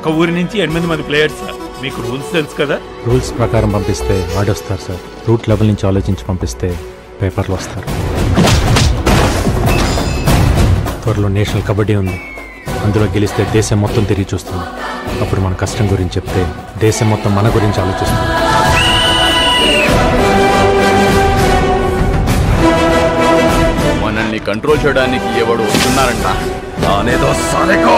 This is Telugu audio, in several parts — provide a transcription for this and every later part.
పక్క ఊరి నుంచి ఎనిమిది మంది ప్లేయర్స్ మీకు రూల్స్ తెలుసు కదా రూల్స్ ప్రకారం పంపిస్తే ఆడొస్తారు సార్ రూట్ లెవెల్ నుంచి ఆలోచించి పంపిస్తే పేపర్లు వస్తారు త్వరలో నేషనల్ కబడ్డీ ఉంది అందులో గెలిస్తే దేశం మొత్తం తిరిగి చూస్తుంది అప్పుడు మన కష్టం గురించి చెప్తే దేశం మొత్తం మన గురించి ఆలోచిస్తుంది మనల్ని కంట్రోల్ చేయడానికి ఎవడు వస్తున్నారంట అనేదో సాలేకో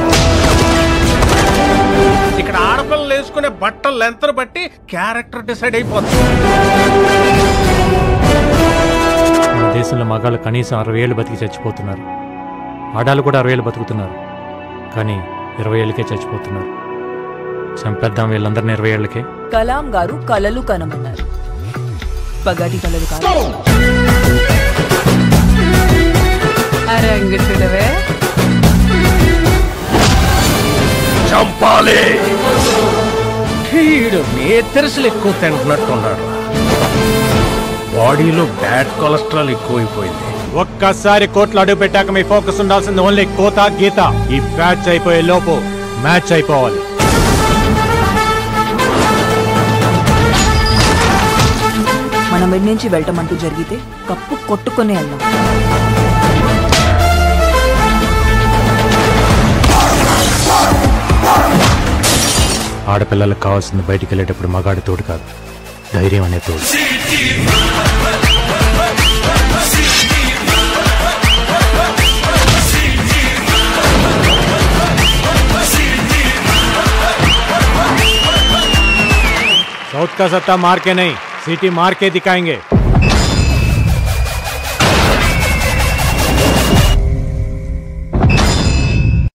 ఇక్కడ ఆడపిల్లలు వేసుకునే బట్టల లెంత్ బట్టి క్యారెక్టర్ డిసైడ్ అయిపోతుంది మన దేశంలో మగాళ్ళు కనీసం అరవై ఏళ్ళు బతికి చచ్చిపోతున్నారు ఆడాలు కూడా అరవై ఏళ్ళు బతుకుతున్నారు కానీ ఇరవై ఏళ్ళకే చచ్చిపోతున్నారు చంపేద్దాం వీళ్ళందరినీ ఇరవై ఏళ్ళకే కలాం గారు కలలు కనమన్నారు పగాటి కలలు కాదు అరంగు చూడవే చంపాలి వీడు నేతరసలు ఎక్కువ తింటున్నట్టున్నాడు బాడీలో బ్యాడ్ కొలెస్ట్రాల్ ఎక్కువైపోయింది ఒక్కసారి కోట్లు అడుగు పెట్టాక మీ ఫోకస్ ఉండాల్సింది ఓన్లీ కోత గీత ఈ బ్యాచ్ అయిపోయే లోపు మ్యాచ్ అయిపోవాలి మనం వెడి నుంచి వెళ్ళటం జరిగితే కప్పు కొట్టుకునే వెళ్దాం ఆడపిల్లలకు కావాల్సింది బయటికి వెళ్ళేటప్పుడు మగాడి తోడు కాదు ధైర్యం అనే తోడు साउथ का सत्ता मार के नहीं सिटी मार के दिखाएंगे